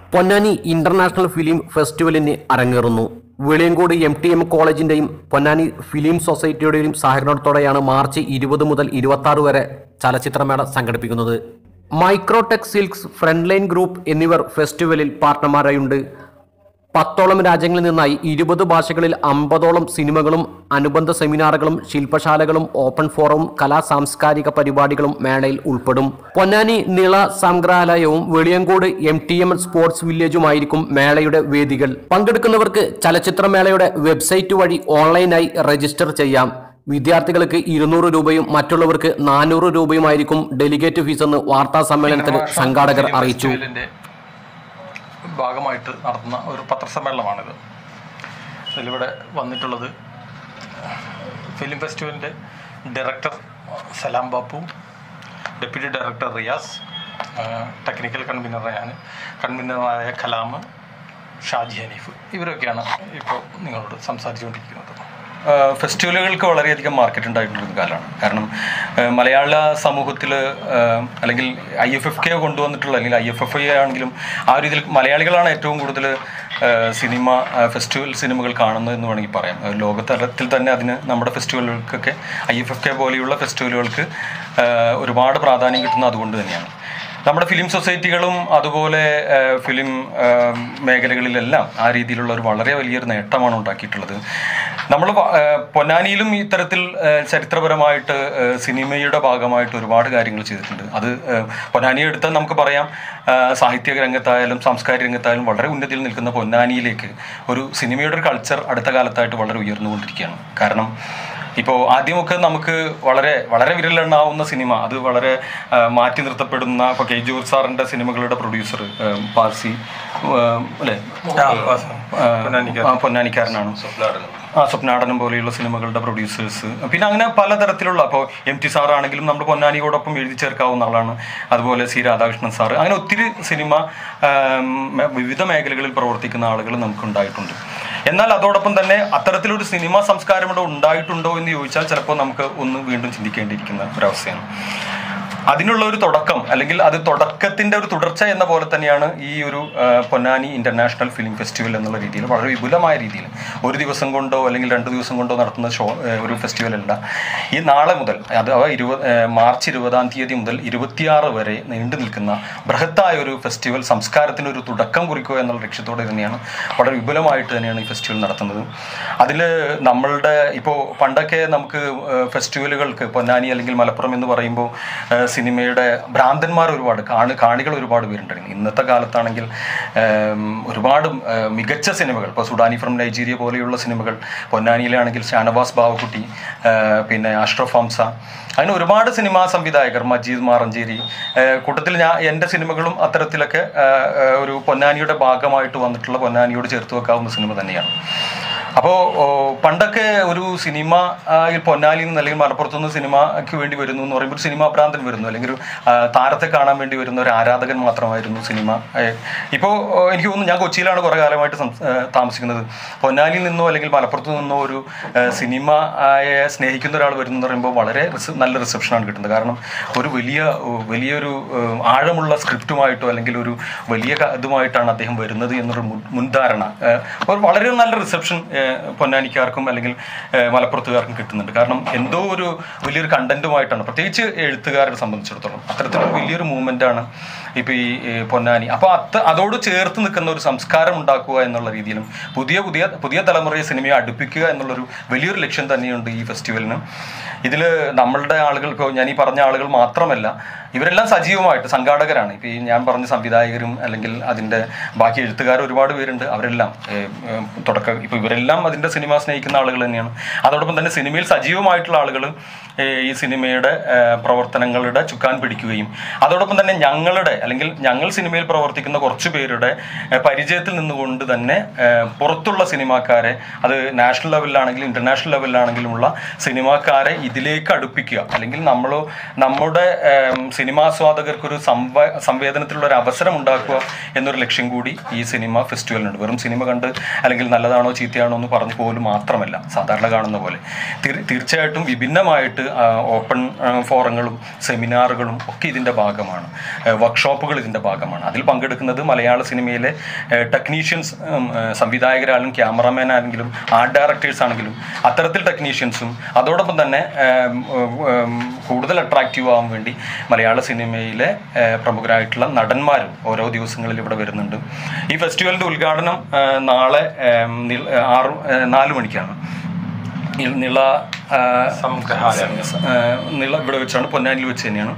Ponnani international film ഫെസ്റ്റിവലിന് അരങ്ങേറുന്നു Veliyankode M T M കോളേജിന്റെയും പൊന്നാനി ഫിലിം സൊസൈറ്റിയുടെയും സഹകരണത്തോടെയാണ് മാർച്ച് ഇരുപത് മുതൽ ഇരുപത്തി ആറ് വരെ ചലച്ചിത്രമേള സംഘടിപ്പിക്കുന്നത് മൈക്രോടെക് സിൽക്സ് ഫ്രണ്ട്ലൈൻ ഗ്രൂപ്പ് എന്നിവർ ഫെസ്റ്റിവലിൽ പാർട്ട്ണർമാരായുണ്ട് പത്തോളം രാജ്യങ്ങളിൽ നിന്നായി ഇരുപത് ഭാഷകളിൽ അമ്പതോളം സിനിമകളും അനുബന്ധ സെമിനാറുകളും ശില്പശാലകളും ഓപ്പൺ ഫോറവും കലാ സാംസ്കാരിക പരിപാടികളും മേളയിൽ ഉൾപ്പെടും പൊന്നാനി നിള സംഗ്രഹാലയവും Veliyankode M T M sports വില്ലേജുമായിരിക്കും മേളയുടെ വേദികൾ പങ്കെടുക്കുന്നവർക്ക് ചലച്ചിത്രമേളയുടെ വെബ്സൈറ്റ് വഴി ഓൺലൈനായി രജിസ്റ്റർ ചെയ്യാം വിദ്യാർത്ഥികൾക്ക് ഇരുന്നൂറ് രൂപയും മറ്റുള്ളവർക്ക് നാനൂറ് രൂപയുമായിരിക്കും ഡെലിഗേറ്റ് ഫീസ് എന്ന് വാർത്താ സമ്മേളനത്തിൽ സംഘാടകർ അറിയിച്ചു ഫെസ്റ്റിവലിന്റെ ഭാഗമായിട്ട് നടത്തുന്ന ഒരു പത്രസമ്മേളനമാണിത് ഇതിലിവിടെ വന്നിട്ടുള്ളത് ഫിലിം ഫെസ്റ്റിവലിൻ്റെ director Salam Bapu deputy director Riyas ആ, ടെക്നിക്കൽ കൺവീനർ ഞാൻ കൺവീനറായ കലാം ഷാജി ഹനീഫ് ഇവരൊക്കെയാണ് ഇപ്പോൾ നിങ്ങളോട് സംസാരിച്ചുകൊണ്ടിരിക്കുന്നത് ഫെസ്റ്റിവലുകൾക്ക് വളരെയധികം മാർക്കറ്റ് ഉണ്ടായിട്ടുള്ളൊരു കാലമാണ് കാരണം ആ, മലയാള സമൂഹത്തിൽ അല്ലെങ്കിൽ ഐ എഫ് എഫ് കെ കൊണ്ടുവന്നിട്ടുള്ള അല്ലെങ്കിൽ ഐ എഫ് എഫ് ഐ ആണെങ്കിലും ആ ഒരു രീതിയിൽ മലയാളികളാണ് ഏറ്റവും കൂടുതൽ സിനിമ ആ, ഫെസ്റ്റിവൽ സിനിമകൾ കാണുന്നത് എന്ന് വേണമെങ്കിൽ പറയാം ആ, ലോകതലത്തിൽ തന്നെ അതിന് നമ്മുടെ ഫെസ്റ്റിവലുകൾക്കൊക്കെ ഐ എഫ് എഫ് കെ പോലെയുള്ള ഫെസ്റ്റിവലുകൾക്ക് ആ, ഒരുപാട് പ്രാധാന്യം കിട്ടുന്നത് അതുകൊണ്ട് തന്നെയാണ് നമ്മുടെ ഫിലിം സൊസൈറ്റികളും അതുപോലെ ആ, ഫിലിം ആ, മേഖലകളിലെല്ലാം ആ രീതിയിലുള്ള ഒരു വളരെ വലിയൊരു നേട്ടമാണ് ഉണ്ടാക്കിയിട്ടുള്ളത് നമ്മൾ പൊന്നാനിയിലും ഇത്തരത്തിൽ ആ, ചരിത്രപരമായിട്ട് ആ, സിനിമയുടെ ഭാഗമായിട്ട് ഒരുപാട് കാര്യങ്ങൾ ചെയ്തിട്ടുണ്ട് അത് ആ, പൊന്നാനി എടുത്താൽ നമുക്ക് പറയാം ആ, സാഹിത്യ രംഗത്തായാലും സാംസ്കാരിക രംഗത്തായാലും വളരെ ഉന്നതിയിൽ നിൽക്കുന്ന പൊന്നാനിയിലേക്ക് ഒരു സിനിമയുടെ ഒരു കൾച്ചർ അടുത്ത കാലത്തായിട്ട് വളരെ ഉയർന്നുകൊണ്ടിരിക്കുകയാണ് കാരണം ഇപ്പോൾ ആദ്യമൊക്കെ നമുക്ക് വളരെ വളരെ വിരലെണ്ണാവുന്ന സിനിമ അത് വളരെ ആ, മാറ്റി നിർത്തപ്പെടുന്ന ഇപ്പോൾ കെ ജോർ സാറിൻ്റെ സിനിമകളുടെ പ്രൊഡ്യൂസർ പാർസി ആ, അല്ലേ ആ, ആ, പൊന്നാനിക്കാരനാണ് ആ സ്വപ്നാടനം പോലെയുള്ള സിനിമകളുടെ പ്രൊഡ്യൂസേഴ്സ് പിന്നെ അങ്ങനെ പലതരത്തിലുള്ള അപ്പോൾ എം ടി സാർ ആണെങ്കിലും നമ്മൾ പൊന്നാനിയോടൊപ്പം എഴുതി ചേർക്കാവുന്ന ആളാണ് അതുപോലെ സി രാധാകൃഷ്ണൻ സാർ അങ്ങനെ ഒത്തിരി സിനിമ ആം, വിവിധ മേഖലകളിൽ പ്രവർത്തിക്കുന്ന ആളുകൾ നമുക്കുണ്ടായിട്ടുണ്ട് എന്നാൽ അതോടൊപ്പം തന്നെ അത്തരത്തിലൊരു സിനിമ സംസ്കാരം ഇവിടെ ഉണ്ടായിട്ടുണ്ടോ എന്ന് ചോദിച്ചാൽ ചിലപ്പോൾ നമുക്ക് ഒന്ന് വീണ്ടും ചിന്തിക്കേണ്ടിയിരിക്കുന്ന ഒരവസ്ഥയാണ് അതിനുള്ള ഒരു തുടക്കം അല്ലെങ്കിൽ അത് തുടക്കത്തിന്റെ ഒരു തുടർച്ച എന്ന പോലെ തന്നെയാണ് ഈ ഒരു ആ, പൊന്നാനി ഇന്റർനാഷണൽ ഫിലിം ഫെസ്റ്റിവൽ എന്നുള്ള രീതിയിൽ വളരെ വിപുലമായ രീതിയിൽ ഒരു ദിവസം കൊണ്ടോ അല്ലെങ്കിൽ രണ്ട് ദിവസം കൊണ്ടോ നടത്തുന്ന ഷോ ഏ, ഒരു ഫെസ്റ്റിവൽ അല്ല ഈ നാളെ മുതൽ അഥവാ ഇരുപത് ഏ, മാർച്ച് ഇരുപതാം തീയതി മുതൽ ഇരുപത്തിയാറ് വരെ നീണ്ടു നിൽക്കുന്ന ബൃഹത്തായ ഒരു ഫെസ്റ്റിവൽ സംസ്കാരത്തിന് ഒരു തുടക്കം കുറിക്കുക എന്നുള്ള ലക്ഷ്യത്തോടെ തന്നെയാണ് വളരെ വിപുലമായിട്ട് തന്നെയാണ് ഈ ഫെസ്റ്റിവൽ നടത്തുന്നത് അതിൽ നമ്മളുടെ ഇപ്പോൾ പണ്ടൊക്കെ നമുക്ക് ഏഹ്, ഫെസ്റ്റിവലുകൾക്ക് പൊന്നാനി അല്ലെങ്കിൽ മലപ്പുറം എന്ന് പറയുമ്പോൾ ഏഹ്, സിനിമയുടെ ഭ്രാന്തന്മാർ ഒരുപാട് കാണി കാണികൾ ഒരുപാട് പേരുണ്ടായിരുന്നു ഇന്നത്തെ കാലത്താണെങ്കിൽ ഏം, ഒരുപാട് ഏഹ്, മികച്ച സിനിമകൾ ഇപ്പോൾ സുഡാനി ഫ്രം നൈജീരിയ പോലെയുള്ള സിനിമകൾ പൊന്നാനിയിലാണെങ്കിൽ ഷാനവാസ് ബാവക്കുട്ടി ഏഹ്, പിന്നെ അഷ്റഫ് ഹംസ അങ്ങനെ ഒരുപാട് സിനിമാ സംവിധായകർ മജീദ് മാറഞ്ചേരി ഏഹ്, കൂട്ടത്തിൽ ഞാൻ എൻ്റെ സിനിമകളും അത്തരത്തിലൊക്കെ ഏഹ്, ഏഹ്, ഒരു പൊന്നാനിയുടെ ഭാഗമായിട്ട് വന്നിട്ടുള്ള പൊന്നാനിയോട് ചേർത്ത് വെക്കാവുന്ന സിനിമ തന്നെയാണ് അപ്പോൾ പണ്ടൊക്കെ ഒരു സിനിമ ആ, ഈ പൊന്നാലിയിൽ നിന്ന് അല്ലെങ്കിൽ മലപ്പുറത്തു നിന്ന് സിനിമയ്ക്ക് വേണ്ടി വരുന്നു എന്ന് പറയുമ്പോൾ ഒരു സിനിമാ ഭ്രാന്തൻ വരുന്നു അല്ലെങ്കിൽ ഒരു ആ, താരത്തെ കാണാൻ വേണ്ടി വരുന്ന ഒരു ആരാധകൻ മാത്രമായിരുന്നു സിനിമ ഇപ്പോൾ എനിക്ക് തോന്നുന്നു ഞാൻ കൊച്ചിയിലാണ് കുറേ കാലമായിട്ട് സംസ്- ഏ, താമസിക്കുന്നത് പൊന്നാലിയിൽ നിന്നോ അല്ലെങ്കിൽ മലപ്പുറത്തു നിന്നോ ഒരു ഏ, സിനിമയെ സ്നേഹിക്കുന്ന ഒരാൾ വരുന്നു എന്ന് പറയുമ്പോൾ വളരെ റിസ- നല്ല റിസപ്ഷനാണ് കിട്ടുന്നത് കാരണം ഒരു വലിയ ഓ, വലിയൊരു ഏ, ആഴമുള്ള സ്ക്രിപ്റ്റുമായിട്ടോ അല്ലെങ്കിൽ ഒരു വലിയ ക- ഇതുമായിട്ടാണ് അദ്ദേഹം വരുന്നത് എന്നൊരു മുൻ- മുൻധാരണ ഏ, ഒരു വളരെ നല്ല റിസപ്ഷൻ പൊന്നാനിക്കാർക്കും അല്ലെങ്കിൽ ഏ, മലപ്പുറത്തുകാർക്കും കിട്ടുന്നുണ്ട് കാരണം എന്തോ ഒരു വലിയൊരു കണ്ടന്റുമായിട്ടാണ് പ്രത്യേകിച്ച് എഴുത്തുകാരെ സംബന്ധിച്ചിടത്തോളം അത്തരത്തിലൊരു വലിയൊരു മൂവ്മെന്റ് ആണ് ഇപ്പൊ ഈ ഏ, പൊന്നാനി അപ്പൊ അത് അതോട് ചേർത്ത് നിൽക്കുന്ന ഒരു സംസ്കാരം ഉണ്ടാക്കുക എന്നുള്ള രീതിയിലും പുതിയ പുതിയ പുതിയ തലമുറയെ സിനിമയെ അടുപ്പിക്കുക എന്നുള്ളൊരു വലിയൊരു ലക്ഷ്യം തന്നെയുണ്ട് ഈ ഫെസ്റ്റിവലിന് ഇതിൽ നമ്മളുടെ ആളുകൾ ഇപ്പോൾ ഞാൻ ഈ പറഞ്ഞ ആളുകൾ മാത്രമല്ല ഇവരെല്ലാം സജീവമായിട്ട് സംഘാടകരാണ് ഇപ്പോൾ ഈ ഞാൻ പറഞ്ഞ സംവിധായകരും അല്ലെങ്കിൽ അതിൻ്റെ ബാക്കി എഴുത്തുകാർ ഒരുപാട് പേരുണ്ട് അവരെല്ലാം ഏഹ്, ഏഹ്, തുടക്ക ഇപ്പോൾ ഇവരെല്ലാം അതിൻ്റെ സിനിമ സ്നേഹിക്കുന്ന ആളുകൾ തന്നെയാണ് അതോടൊപ്പം തന്നെ സിനിമയിൽ സജീവമായിട്ടുള്ള ആളുകൾ ഏഹ്, ഈ സിനിമയുടെ ഏഹ്, പ്രവർത്തനങ്ങളുടെ ചുക്കാൻ പിടിക്കുകയും അതോടൊപ്പം തന്നെ ഞങ്ങളുടെ അല്ലെങ്കിൽ ഞങ്ങൾ സിനിമയിൽ പ്രവർത്തിക്കുന്ന കുറച്ച് പേരുടെ ഏഹ്, പരിചയത്തിൽ നിന്നുകൊണ്ട് തന്നെ ഏഹ്, പുറത്തുള്ള സിനിമാക്കാരെ അത് നാഷണൽ ലെവലിലാണെങ്കിലും ഇന്റർനാഷണൽ ലെവലിലാണെങ്കിലുമുള്ള സിനിമാക്കാരെ ഇതിലേക്ക് അടുപ്പിക്കുക അല്ലെങ്കിൽ നമ്മൾ നമ്മുടെ ഏം, സിനിമാസ്വാദകർക്കൊരു സംവ സംവേദനത്തിലുള്ള ഒരു അവസരം ഉണ്ടാക്കുക എന്നൊരു ലക്ഷ്യം കൂടി ഈ സിനിമ ഫെസ്റ്റിവലിനുണ്ട് വെറും സിനിമ കണ്ട് അല്ലെങ്കിൽ നല്ലതാണോ ചീത്തയാണോ എന്ന് പറഞ്ഞു പോലും മാത്രമല്ല സാധാരണ കാണുന്ന പോലെ തീർ- തീർച്ചയായിട്ടും വിഭിന്നമായിട്ട് ആ, ഓപ്പൺ ആ, ഫോറങ്ങളും സെമിനാറുകളും ഒക്കെ ഇതിൻ്റെ ഭാഗമാണ് വർക്ക്ഷോപ്പ് വർക്ക്ഷോപ്പുകൾ ഇതിൻ്റെ ഭാഗമാണ് അതിൽ പങ്കെടുക്കുന്നത് മലയാള സിനിമയിലെ ടെക്നീഷ്യൻസ് സംവിധായകരാണെങ്കിലും ക്യാമറമാൻ ആണെങ്കിലും ആർട്ട് ഡയറക്ടേഴ്സ് ആണെങ്കിലും അത്തരത്തിൽ ടെക്നീഷ്യൻസും അതോടൊപ്പം തന്നെ ഏം, ഉം, കൂടുതൽ അട്രാക്റ്റീവ് ആവാൻ വേണ്ടി മലയാള സിനിമയിലെ ഏ, പ്രമുഖരായിട്ടുള്ള നടന്മാരും ഓരോ ദിവസങ്ങളിൽ ഇവിടെ വരുന്നുണ്ട് ഈ ഫെസ്റ്റിവലിൻ്റെ ഉദ്ഘാടനം ഏ, നാളെ ഏം, നി- ആറ് ഏ, നാല് മണിക്കാണ് ഈ നിള ആ, സംഗ്രഹാലയം. ആ, നിള ഇവിടെ വെച്ചാണ് പൊന്നാനിയിൽ വെച്ച് തന്നെയാണ്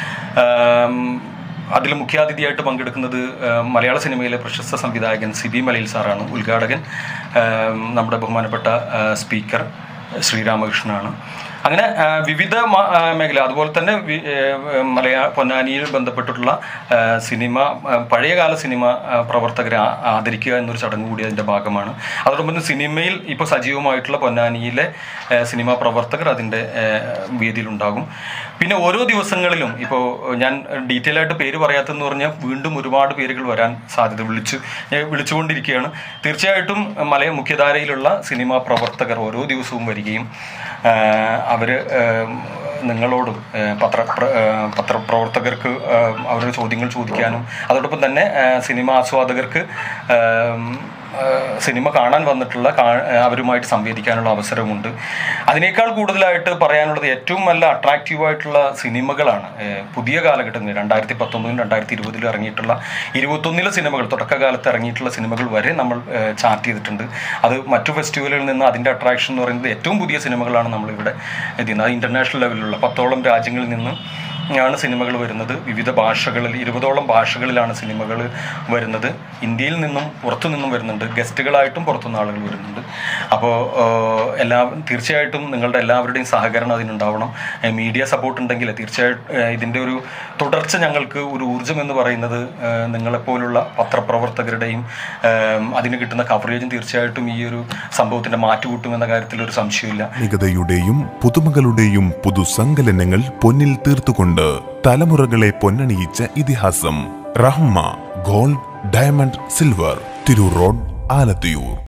അതിൽ മുഖ്യാതിഥിയായിട്ട് പങ്കെടുക്കുന്നത് ആ, മലയാള സിനിമയിലെ പ്രശസ്ത സംവിധായകൻ സിബി മലയിൽ സാറാണ് ഉദ്ഘാടകൻ ആ, നമ്മുടെ ബഹുമാനപ്പെട്ട ആ, സ്പീക്കർ ശ്രീരാമകൃഷ്ണനാണ് അങ്ങനെ ആ, വിവിധ മ- ആ, മേഖല അതുപോലെ തന്നെ വി- ഏ, മലയാ പൊന്നാനിയിൽ ബന്ധപ്പെട്ടിട്ടുള്ള ആ, സിനിമ ആ, പഴയകാല സിനിമ ആ, പ്രവർത്തകരെ ആ- ആദരിക്കുക എന്നൊരു ചടങ്ങ് കൂടി അതിൻ്റെ ഭാഗമാണ് അതോടൊപ്പം തന്നെ സിനിമയിൽ ഇപ്പോൾ സജീവമായിട്ടുള്ള പൊന്നാനിയിലെ ആ, സിനിമാ പ്രവർത്തകർ അതിൻ്റെ ആ, വേദിയിലുണ്ടാകും പിന്നെ ഓരോ ദിവസങ്ങളിലും ഇപ്പോൾ ഞാൻ ഡീറ്റെയിൽ ആയിട്ട് പേര് പറയാത്തെന്ന് പറഞ്ഞാൽ വീണ്ടും ഒരുപാട് പേരുകൾ വരാൻ സാധ്യത വിളിച്ചു ഞാൻ വിളിച്ചുകൊണ്ടിരിക്കുകയാണ് തീർച്ചയായിട്ടും മലയ മുഖ്യധാരയിലുള്ള സിനിമാ പ്രവർത്തകർ ഓരോ ദിവസവും വരികയും അവർ നിങ്ങളോടും ആ, പത്ര പ്ര- ആ, പത്രപ്രവർത്തകർക്ക് ആ, അവരുടെ ചോദ്യങ്ങൾ ചോദിക്കാനും അതോടൊപ്പം തന്നെ ആ, സിനിമ ആസ്വാദകർക്ക് ആ, ആ, സിനിമ കാണാൻ വന്നിട്ടുള്ള കാ- അവരുമായിട്ട് സംവേദിക്കാനുള്ള അവസരമുണ്ട് അതിനേക്കാൾ കൂടുതലായിട്ട് പറയാനുള്ളത് ഏറ്റവും നല്ല അട്രാക്റ്റീവ് ആയിട്ടുള്ള സിനിമകളാണ് ഏ, പുതിയ കാലഘട്ടങ്ങളിൽ രണ്ടായിരത്തി പത്തൊമ്പതിലും രണ്ടായിരത്തി ഇരുപതിലും ഇറങ്ങിയിട്ടുള്ള ഇരുപത്തൊന്നിലെ സിനിമകൾ തുടക്കകാലത്ത് ഇറങ്ങിയിട്ടുള്ള സിനിമകൾ വരെ നമ്മൾ ഏ, ചാർട്ട് ചെയ്തിട്ടുണ്ട് അത് മറ്റു ഫെസ്റ്റിവലുകളിൽ നിന്ന് അതിൻ്റെ അട്രാക്ഷൻ എന്ന് പറയുന്നത് ഏറ്റവും പുതിയ സിനിമകളാണ് നമ്മളിവിടെ എത്തിക്കുന്നത് അത് ഇൻ്റർനാഷണൽ ലെവലിലുള്ള പത്തോളം രാജ്യങ്ങളിൽ നിന്ന് ആണ് സിനിമകൾ വരുന്നത് വിവിധ ഭാഷകളിൽ ഇരുപതോളം ഭാഷകളിലാണ് സിനിമകൾ വരുന്നത് ഇന്ത്യയിൽ നിന്നും പുറത്തു നിന്നും വരുന്നുണ്ട് ഗസ്റ്റുകളായിട്ടും പുറത്തുനിന്ന് ആളുകൾ വരുന്നുണ്ട് അപ്പോൾ എല്ലാ തീർച്ചയായിട്ടും നിങ്ങളുടെ എല്ലാവരുടെയും സഹകരണം അതിനുണ്ടാവണം ഏഹ് മീഡിയ സപ്പോർട്ട് ഉണ്ടെങ്കിൽ തീർച്ചയായിട്ടും ഏഹ് ഇതിൻ്റെ ഒരു തുടർച്ച ഞങ്ങൾക്ക് ഒരു ഊർജ്ജം എന്ന് പറയുന്നത് ഏഹ് നിങ്ങളെപ്പോലുള്ള പത്രപ്രവർത്തകരുടെയും ഏഹ് അതിന് കിട്ടുന്ന കവറേജും തീർച്ചയായിട്ടും ഈ ഒരു സംഭവത്തിൻ്റെ മാറ്റുകൂട്ടുമെന്ന കാര്യത്തിൽ ഒരു സംശയമില്ല നികതയുടെയും പുതുമകളുടെയും പുതുസങ്കലനങ്ങൾ പൊന്നിൽ തീർത്തുകൊണ്ട് തലമുറകളെ പൊന്നണിയിച്ച ഇതിഹാസം Rahma gold diamond silver Tirur road Alathiyur